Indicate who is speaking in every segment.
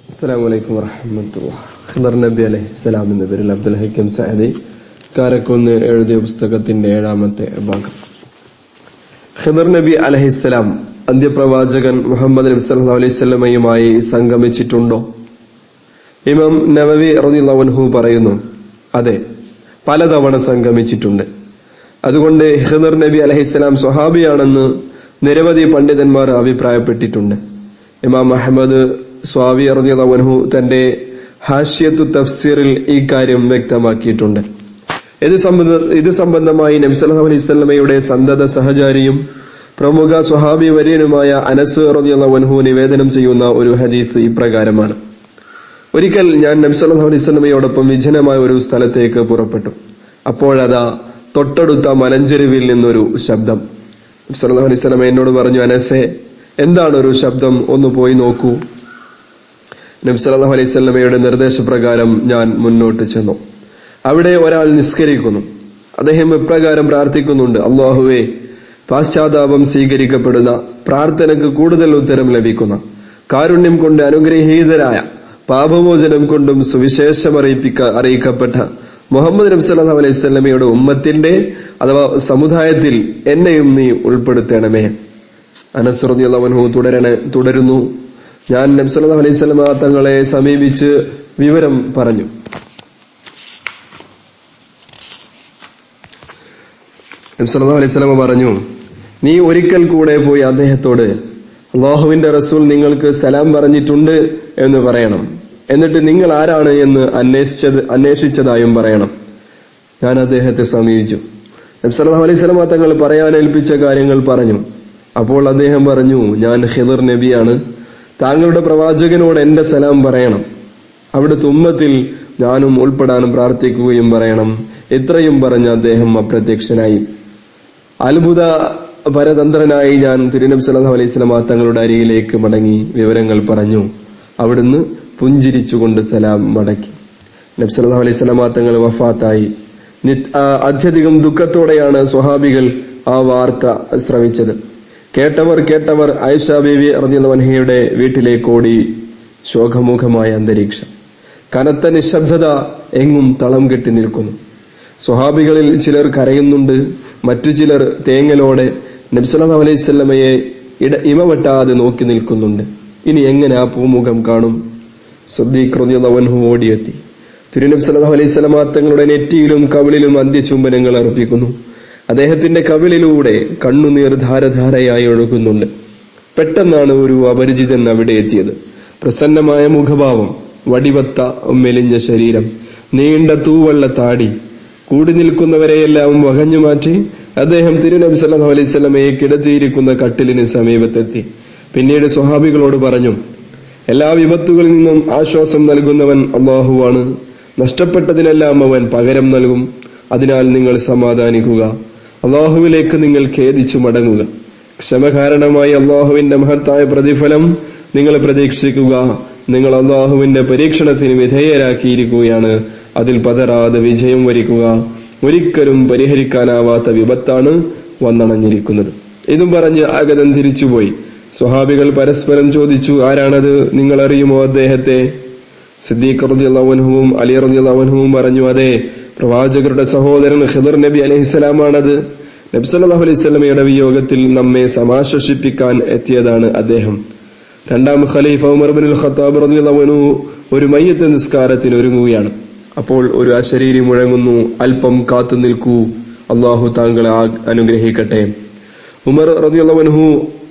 Speaker 1: അസ്സാം വലൈക്കും വറഹമത്തുള്ള ഖദർ നബി അലഹിസ്സലാം എന്ന പേരിൽ അബ്ദുൽ ഹക്കിം സഅദി കാരക്കുന്ന് എഴുതിയ പുസ്തകത്തിന്റെ ഏഴാമത്തെ ഭാഗം ഖദർ നബി അലഹിസ്സലാം അന്ത്യപ്രവാചകൻ മുഹമ്മദ് നബി സല്ലല്ലാഹു അലൈഹി വസല്ലമയുമായി സംഗമിച്ചിട്ടുണ്ടോ ഇമാം നവവി റളിയല്ലാഹു പറയുന്നു അതെ പലതവണ സംഗമിച്ചിട്ടുണ്ട് അതുകൊണ്ട് ഖദർ നബി അലഹിസ്സലാം സ്വഹാബിയാണെന്ന് നിരവധി പണ്ഡിതന്മാർ അഭിപ്രായപ്പെട്ടിട്ടുണ്ട് ഇമാം അഹമ്മദ് സ്വാവി റളിയല്ലാഹു തന്റെ ഹാഷ്യത്തു തഫ്സീറിൽ ഈ കാര്യം വ്യക്തമാക്കിയിട്ടുണ്ട് ഇത് സംബന്ധ ഇത് സംബന്ധമായി നബി സല്ലല്ലാഹു അലൈഹി വസല്ലമയുടെ സന്തത സഹചാരിയും പ്രമുഖ സ്വഹാബി വര്യനുമായ അനസ് റളിയല്ലാഹു അൻഹു നിവേദനം ചെയ്യുന്ന ഒരു ഹദീസ് ഇപ്രകാരമാണ് ഒരിക്കൽ ഞാൻ നബി സല്ലല്ലാഹു അലൈഹി വസല്ലമയോടൊപ്പം വിജനമായ ഒരു സ്ഥലത്തേക്ക് പുറപ്പെട്ടു അപ്പോഴതാ തൊട്ടടുത്ത മലഞ്ചെരുവിൽ നിന്നൊരു ശബ്ദം നബി സല്ലല്ലാഹു അലൈഹി വസല്ലമ എന്നോട് പറഞ്ഞു അനസെ എന്താണ് ഒരു ശബ്ദം ഒന്ന് പോയി നോക്കൂ നബി സല്ലല്ലാഹു അലൈഹി വസല്ലമയുടെ നിർദ്ദേശപ്രകാരം ഞാൻ മുന്നോട്ട് ചെന്നു അവിടെ ഒരാൾ നിസ്കരിക്കുന്നു അദ്ദേഹം ഇപ്രകാരം പ്രാർത്ഥിക്കുന്നുണ്ട് അള്ളാഹുവേ പാശ്ചാത്താപം സ്വീകരിക്കപ്പെടുന്ന പ്രാർത്ഥനയ്ക്ക് കൂടുതൽ ഉത്തരം ലഭിക്കുന്ന കാരുണ്യം കൊണ്ട് അനുഗ്രഹീതരായ പാപമോചനം കൊണ്ടും സുവിശേഷം അറിയിപ്പിക്ക അറിയിക്കപ്പെട്ട മുഹമ്മദ് നബി സല്ലല്ലാഹു അലൈഹി വസല്ലമയുടെ ഉമ്മത്തിന്റെ അഥവാ സമുദായത്തിൽ എന്നെയും നീ ഉൾപ്പെടുത്തണമേ അനസ് റളിയല്ലാഹു അൻഹു തുടരണ തുടരുന്നു ഞാൻ നബി സല്ലല്ലാഹു അലൈഹി വസല്ലമ തങ്ങളെ സമീപിച്ച് വിവരം പറഞ്ഞു നബി സല്ലല്ലാഹു അലൈഹി വസല്ലമ പറഞ്ഞു നീ ഒരിക്കൽ കൂടെ പോയി അദ്ദേഹത്തോട് അള്ളാഹുവിന്റെ റസൂൽ നിങ്ങൾക്ക് സലാം പറഞ്ഞിട്ടുണ്ട് എന്ന് പറയണം എന്നിട്ട് നിങ്ങൾ ആരാണ് എന്ന് അന്വേഷിച്ചത് അന്വേഷിച്ചതായും പറയണം ഞാൻ അദ്ദേഹത്തെ സമീപിച്ചു നബി സല്ലല്ലാഹു അലൈഹി വസല്ലമ തങ്ങൾ പറയാൻ ഏൽപ്പിച്ച കാര്യങ്ങൾ പറഞ്ഞു അപ്പോൾ അദ്ദേഹം പറഞ്ഞു ഞാൻ ഹിദർ നബിയാണ് താങ്കളുടെ പ്രവാചകനോട് എന്റെ സലാം പറയണം അവിടുത്തെ ഉമ്മത്തിൽ ഞാനും ഉൾപ്പെടാനും പ്രാർത്ഥിക്കുകയും പറയണം ഇത്രയും പറഞ്ഞ് അദ്ദേഹം അപ്രത്യക്ഷനായി അത്ഭുത പരതന്ത്രനായി ഞാൻ തിരുനബി സല്ലല്ലാഹു അലൈഹി വസല്ലമ തങ്ങളുടെ അരികിലേക്ക് മടങ്ങി വിവരങ്ങൾ പറഞ്ഞു അവിടുന്ന് പുഞ്ചിരിച്ചുകൊണ്ട് സലാം മടക്കി നബി സല്ലല്ലാഹു അലൈഹി വസല്ലമ തങ്ങൾ വഫാത്തായി നിത്- ആ, അത്യധികം ദുഃഖത്തോടെയാണ് സ്വഹാബികൾ ആ വാർത്ത ശ്രവിച്ചത് കേട്ടവർ കേട്ടവർ ആയിഷ ബീവി റളിയല്ലാഹുഅൻഹയുടെ വീട്ടിലേക്ക് ഓടി ശോകമുഖമായ അന്തരീക്ഷം കനത്ത നിശബ്ദത എങ്ങും തളം കെട്ടി നിൽക്കുന്നു സ്വഹാബികളിൽ ചിലർ കരയുന്നുണ്ട് മറ്റു ചിലർ തേങ്ങലോടെ നബ്സല്ലാ അലൈഹി സ്വല്ലമയെ ഇട ഇമവെട്ടാതെ നോക്കി നിൽക്കുന്നുണ്ട് ഇനി എങ്ങനെ ആ പൂമുഖം കാണും സദ്ദീഖ് റളിയല്ലാഹു ഓടിയെത്തി തിരുനബി സല്ലല്ലാഹു അലൈഹി സ്വലമ തങ്ങളുടെ നെറ്റിയിലും കവിളിലും അന്ത്യചുംബനങ്ങൾ അർപ്പിക്കുന്നു അദ്ദേഹത്തിന്റെ കവിളിലൂടെ കണ്ണുനീർ ധാരധാരയായി ഒഴുകുന്നുണ്ട് പെട്ടെന്നാണ് ഒരു അപരിചിതൻ അവിടെ എത്തിയത് പ്രസന്നമായ മുഖഭാവം വടിവത്ത മെലിഞ്ഞ ശരീരം നീണ്ട തൂവള്ള താടി കൂടി നിൽക്കുന്നവരെയെല്ലാം വകഞ്ഞു മാറ്റി അദ്ദേഹം തിരുനബി സല്ലല്ലാഹു അലൈഹി സ്വലമയെ കിടത്തിയിരിക്കുന്ന കട്ടിലിന് സമീപത്തെത്തി പിന്നീട് സ്വഹാബികളോട് പറഞ്ഞു എല്ലാ വിപത്തുകളിൽ നിന്നും ആശ്വാസം നൽകുന്നവൻ അള്ളാഹുവാണ് നഷ്ടപ്പെട്ടതിനെല്ലാം അവൻ പകരം നൽകും അതിനാൽ നിങ്ങൾ സമാധാനിക്കുക അള്ളാഹുവിലേക്ക് നിങ്ങൾ ഖേദിച്ചു മടങ്ങുക ക്ഷമ കാരണമായി അള്ളാഹുവിന്റെ മഹത്തായ പ്രതിഫലം നിങ്ങൾ പ്രതീക്ഷിക്കുക നിങ്ങൾ അള്ളാഹുവിന്റെ പരീക്ഷണത്തിന് വിധേയരാക്കിയിരിക്കുകയാണ് അതിൽ പതറാതെ വിജയം വരിക്കുക ഒരിക്കലും പരിഹരിക്കാനാവാത്ത വിപത്താണ് വന്നണഞ്ഞിരിക്കുന്നത് ഇതും പറഞ്ഞ് ആഗതൻ തിരിച്ചുപോയി സ്വഹാബികൾ പരസ്പരം ചോദിച്ചു ആരാണത് നിങ്ങൾ അറിയുമോ അദ്ദേഹത്തെ സിദ്ദീഖ് റളിയല്ലാഹുവും അലി റളിയല്ലാഹുവും പറഞ്ഞു അതെ പ്രവാചകരുടെ സഹോദരൻ ഖിദർ നബി അലൈഹിസ്സലാമാണത് നബി സല്ലല്ലാഹു അലൈഹി വസല്ലമയുടെ വിയോഗത്തിൽ നമ്മെ സമാശ്വസിപ്പിക്കാൻ എത്തിയതാണ് അദ്ദേഹം രണ്ടാം ഖലീഫ ഉമർ ബിൻ ഖത്താബ് റളിയല്ലാഹു അൻഹു ഒരു മയ്യത്ത് നിസ്കാരത്തിന് ഒരുങ്ങുകയാണ് അപ്പോൾ ഒരു അശരീരി മുഴങ്ങുന്നു അല്പം കാത്തു നിൽക്കൂ അള്ളാഹു താങ്കളെ ആ- അനുഗ്രഹിക്കട്ടെ ഉമർ റളിയല്ലാഹു അൻഹു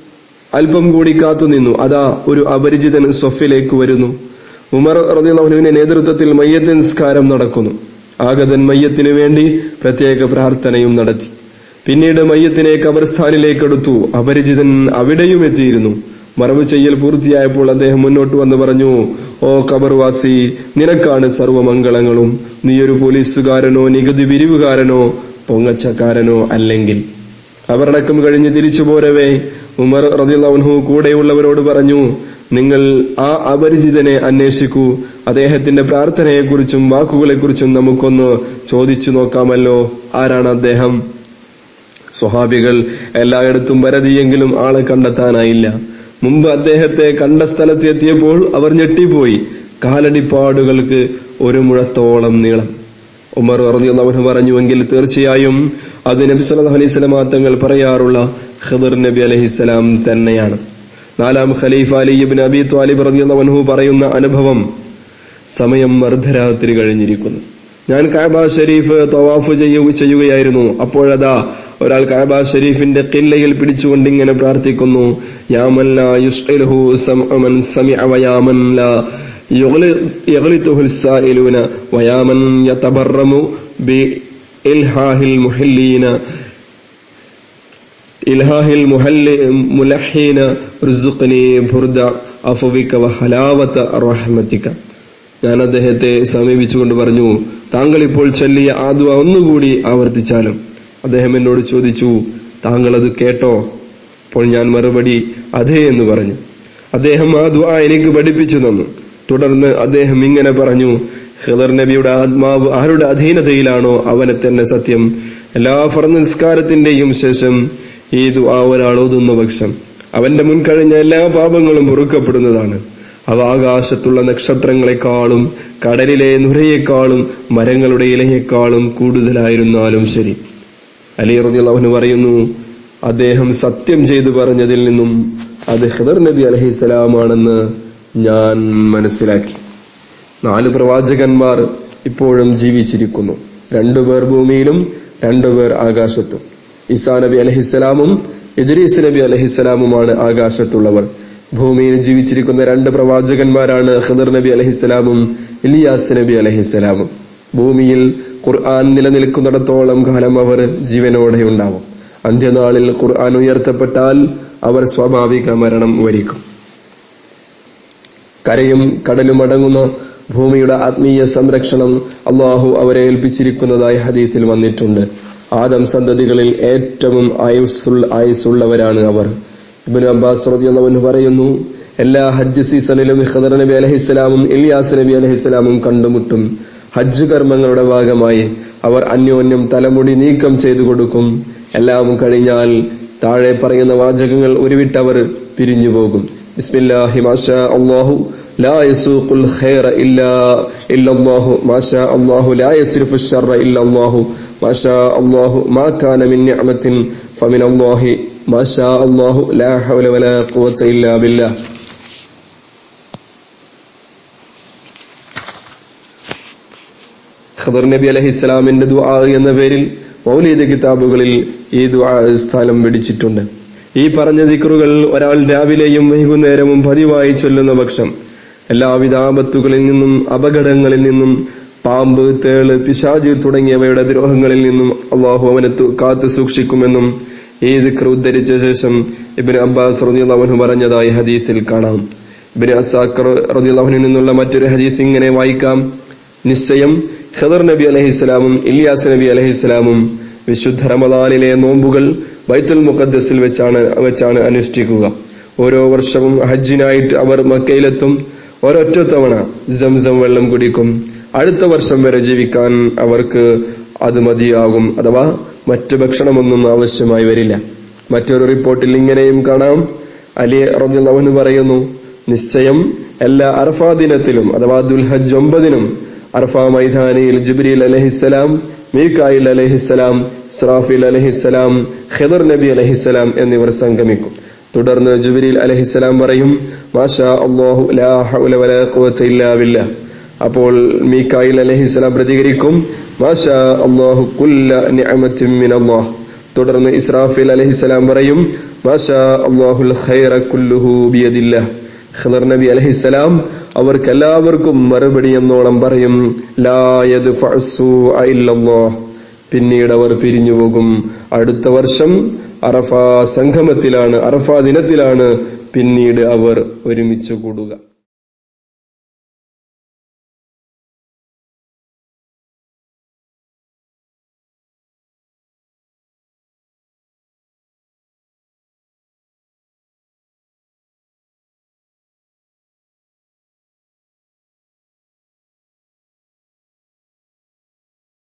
Speaker 1: അല്പം കൂടി കാത്തുനിന്നു അതാ ഒരു അപരിചിതൻ സൊഫിലേക്ക് വരുന്നു ഉമർ റളിയല്ലാഹുവിന്റെ നേതൃത്വത്തിൽ മയ്യത്ത് നിസ്കാരം നടക്കുന്നു ആഗതൻ മയ്യത്തിനു വേണ്ടി പ്രത്യേക പ്രാർത്ഥനയും നടത്തി പിന്നീട് മയ്യത്തിനെ കബർസ്ഥാനിലേക്ക് എടുത്തു അപരിചിതൻ അവിടെയും എത്തിയിരുന്നു മറവ് ചെയ്യൽ പൂർത്തിയായപ്പോൾ അദ്ദേഹം മുന്നോട്ട് വന്ന് പറഞ്ഞു ഓ കബർവാസി നിനക്കാണ് സർവമംഗളങ്ങളും നീയൊരു പോലീസുകാരനോ നികുതി പിരിവുകാരനോ പൊങ്ങച്ചക്കാരനോ അല്ലെങ്കിൽ അവരടക്കം കഴിഞ്ഞ് തിരിച്ചു പോരവേ ഉമർ റദിള്ളാഹു കൂടെയുള്ളവരോട് പറഞ്ഞു നിങ്ങൾ ആ അപരിചിതനെ അന്വേഷിക്കൂ അദ്ദേഹത്തിന്റെ പ്രാർത്ഥനയെക്കുറിച്ചും വാക്കുകളെക്കുറിച്ചും നമുക്കൊന്ന് ചോദിച്ചു നോക്കാമല്ലോ ആരാണ് അദ്ദേഹം സ്വഹാബികൾ എല്ലായിടത്തും പരതിയെങ്കിലും ആളെ കണ്ടെത്താനായില്ല മുമ്പ് അദ്ദേഹത്തെ കണ്ട സ്ഥലത്ത് എത്തിയപ്പോൾ അവർ ഞെട്ടിപ്പോയി കാലടിപ്പാടുകൾക്ക് ഒരു മുഴത്തോളം നീളം ഉമർ റളിയല്ലാഹു പറഞ്ഞുവെങ്കിൽ തീർച്ചയായും അത് നബി സല്ലല്ലാഹു അലൈഹി വസല്ലം തങ്ങൾ പറയാറുള്ള ഖദർ നബി അലൈഹിസ്സലാം തന്നെയാണ് നാലാം ഖലീഫ അലി ഇബ്നു അബി ത്വാലിബ് റളിയല്ലാഹു അൻഹു പറയുന്ന അനുഭവം സമയം അർദ്ധരാത്രി കഴിഞ്ഞിരിക്കുന്നു ഞാൻ കഅബ ഷരീഫ് തവാഫ് ചെയ്യുക ചെയ്യുകയായിരുന്നു അപ്പോഴതാ ഒരാൾ കഅബ ഷരീഫിന്റെ കില്ലയിൽ പിടിച്ചുകൊണ്ട് ഇങ്ങനെ പ്രാർത്ഥിക്കുന്നു യാമൻ ലാ യുസ്ഇലുഹു സമഉ മൻ സമിഅ വയാമൻ ലാ يغلطه السائلون ويا من يتبرم بإلهاه المحلين إلهاه الملحين رزقني برد عفوك وحلاوة رحمتك ഞാൻ അദ്ദേഹത്തെ സമീപിച്ചുകൊണ്ട് പറഞ്ഞു താങ്കൾ ഇപ്പോൾ ചൊല്ലിയ ആ ദുവ ഒന്നുകൂടി ആവർത്തിച്ചാലും അദ്ദേഹം എന്നോട് ചോദിച്ചു താങ്കൾ അത് കേട്ടോ അപ്പോൾ ഞാൻ മറുപടി അതെ എന്ന് പറഞ്ഞു അദ്ദേഹം ആ ദുവ എനിക്ക് പഠിപ്പിച്ചു തന്നു തുടർന്ന് അദ്ദേഹം ഇങ്ങനെ പറഞ്ഞു ഖിദർ നബിയുടെ ആത്മാവ് ആരുടെ അധീനതയിലാണോ അവനെ തന്നെ സത്യം എല്ലാ ഫർദ് നിസ്കാരത്തിന്റെയും ശേഷം ഈ ദുആ ഒരാൾ ഓതുന്ന പക്ഷം അവന്റെ മുൻകഴിഞ്ഞ എല്ലാ പാപങ്ങളും പൊറുക്കപ്പെടുന്നതാണ് അവ ആകാശത്തുള്ള നക്ഷത്രങ്ങളെക്കാളും കടലിലെ നുരയേക്കാളും മരങ്ങളുടെ ഇലയേക്കാളും കൂടുതലായിരുന്നാലും ശരി അലി റളിയല്ലാഹു പറയുന്നു അദ്ദേഹം സത്യം ചെയ്തു പറഞ്ഞതിൽ നിന്നും അത് ഖിദർ നബി അലഹിസലാമാണെന്ന് ഞാൻ മനസ്സിലാക്കി നാല് പ്രവാചകന്മാർ ഇപ്പോഴും ജീവിച്ചിരിക്കുന്നു രണ്ടുപേർ ഭൂമിയിലും രണ്ടുപേർ ആകാശത്തും ഈസാ നബി അലഹിസ്സലാമും ഇദ്രീസ് നബി അലഹിസ്സലാമുമാണ് ആകാശത്തുള്ളവർ ഭൂമിയിൽ ജീവിച്ചിരിക്കുന്ന രണ്ട് പ്രവാചകന്മാരാണ് ഖദർ നബി അലഹിസ്സലാമും ഇലിയാസ് നബി അലഹിസ്സലാമും ഭൂമിയിൽ ഖുർആൻ നിലനിൽക്കുന്നിടത്തോളം കാലം അവർ ജീവനോടെ ഉണ്ടാവും അന്ത്യനാളിൽ ഖുർആൻ ഉയർത്തപ്പെട്ടാൽ അവർ സ്വാഭാവിക മരണം വരിക്കും കരയും കടലും അടങ്ങുന്ന ഭൂമിയുടെ ആത്മീയ സംരക്ഷണം അള്ളാഹു അവരെ ഏൽപ്പിച്ചിരിക്കുന്നതായി ഹദീസിൽ വന്നിട്ടുണ്ട് ആദം സന്തതികളിൽ ഏറ്റവും ആയുസ്സുള്ള ആയുസ്സുള്ളവരാണ് അവർ ഇബിൻ അബ്ബാസ് റളിയല്ലാഹു പറയുന്നു എല്ലാ ഹജ്ജ് സീസണിലും ഖദർ നബി അലഹിസ്സലാമും ഇലിയാസ് നബി അലഹിസ്സലാമും കണ്ടുമുട്ടും ഹജ്ജ് കർമ്മങ്ങളുടെ ഭാഗമായി അവർ അന്യോന്യം തലമുടി നീക്കം ചെയ്തു കൊടുക്കും എല്ലാം കഴിഞ്ഞാൽ താഴെ പറയുന്ന വാചകങ്ങൾ ഉരുവിട്ടവർ പിരിഞ്ഞു പോകും ബിസ്മില്ലാഹി മാഷാ അല്ലാഹു ലാ യസൂഖുൽ ഖൈറ ഇല്ലാ ഇല്ലല്ലാഹു മാഷാ അല്ലാഹു ലാ യസ്രിഫു ശർറ ഇല്ലല്ലാഹു മാഷാ അല്ലാഹു മാ കാന മിൻ നിഅമത്തിൻ ഫമിനല്ലാഹി മാഷാ അല്ലാഹു ലാ ഹൗല വലാ ഖുവത ഇല്ലാ ബില്ലാഹ് ഖദർ നബി അലഹിസ്സലാമിന്റെ ദുആ എന്ന പേരിൽ മൗലീദ് കിതാബുകളിൽ ഈ ദുആ സ്ഥാനം പിടിച്ചിട്ടുണ്ട് ഈ പറഞ്ഞ ദിക്റുകൾ ഒരാൾ രാവിലെയും വൈകുന്നേരവും പതിവായി ചൊല്ലുന്ന പക്ഷം എല്ലാവിധ ആപത്തുകളിൽ നിന്നും അപകടങ്ങളിൽ നിന്നും പാമ്പ് തേള് പിശാജ് തുടങ്ങിയവയുടെ ദ്രോഹങ്ങളിൽ നിന്നും അള്ളാഹു അവനെ തു- കാത്തു സൂക്ഷിക്കുമെന്നും ഈ ദിക്ർ ഉദ്ധരിച്ച ശേഷം ഇബിൻ അബ്ബാസ് റളിയല്ലാഹു പറഞ്ഞതായി ഹദീസിൽ കാണാം ഇബിൻ അസാക്കർ റളിയല്ലാഹുവിൽ നിന്നുള്ള മറ്റൊരു ഹദീസ് ഇങ്ങനെ വായിക്കാം നിശ്ചയം ഖദർ നബി അലഹിസ്സലാമും ഇലിയാസ് നബി അലഹിസ്സലാമും വിശുദ്ധ റമദാനിലെ നോമ്പുകൾ ബൈത്തുൽ മുഖദ്ദസിൽ വെച്ചാണ് വെച്ചാണ് അനുഷ്ഠിക്കുക ഓരോ വർഷവും ഹജ്ജിനായിട്ട് അവർ മക്കയിലെത്തും ഒരൊറ്റ തവണ സംസം വെള്ളം കുടിക്കും അടുത്ത വർഷം വരെ ജീവിക്കാൻ അവർക്ക് അത് മതിയാകും അഥവാ മറ്റു ഭക്ഷണമൊന്നും ആവശ്യമായി വരില്ല മറ്റൊരു റിപ്പോർട്ടിൽ ഇങ്ങനെയും കാണാം അലി റബിള്ളവന് പറയുന്നു നിശ്ചയം എല്ലാ അറഫാ ദിനത്തിലും അഥവാ ദുൽഹജ് ഒമ്പതിനും അറഫ മൈതാനിയിൽ ജിബ്രീൽ അലഹിസ്സലാം മീക്കായിൽ അലഹിസ്സലാം ഇസ്രാഫിൽ അലഹിസ്സലാം ഖിദർ നബി അലഹിസ്സലാം എന്നിവർ സംഗമിക്കും തുടർന്ന് ജുബിരിൽ അലഹിസ്സലാം പറയും മാഷാ അല്ലാഹു ലാ ഹൗല വലാ ഖുവത ഇല്ലാ ബില്ലാഹ് അപ്പോൾ മീക്കായിൽ അലഹിസ്സലാം പ്രതികരിക്കും മാഷാ അല്ലാഹു കുല്ല നിഅമത്തിൻ മിനല്ലാഹ് തുടർന്ന് ഇസ്രാഫിൽ അലഹിസ്സലാം പറയും മാഷാ അല്ലാഹുൽ ഖൈറ കുല്ലുഹു ബിയദില്ലാഹ് ഖദർ നബി അലഹിസ്സലാം അവർക്ക് എല്ലാവർക്കും മറുപടി എന്നോളം പറയും ലാ യദ്ഫഉ സ്സൂഅ ഇല്ലല്ലാഹ് പിന്നീട് അവർ പിരിഞ്ഞു പോകും അടുത്ത വർഷം അറഫ സംഗമത്തിലാണ് അറഫ ദിനത്തിലാണ് പിന്നീട് അവർ ഒരുമിച്ച് കൂടുക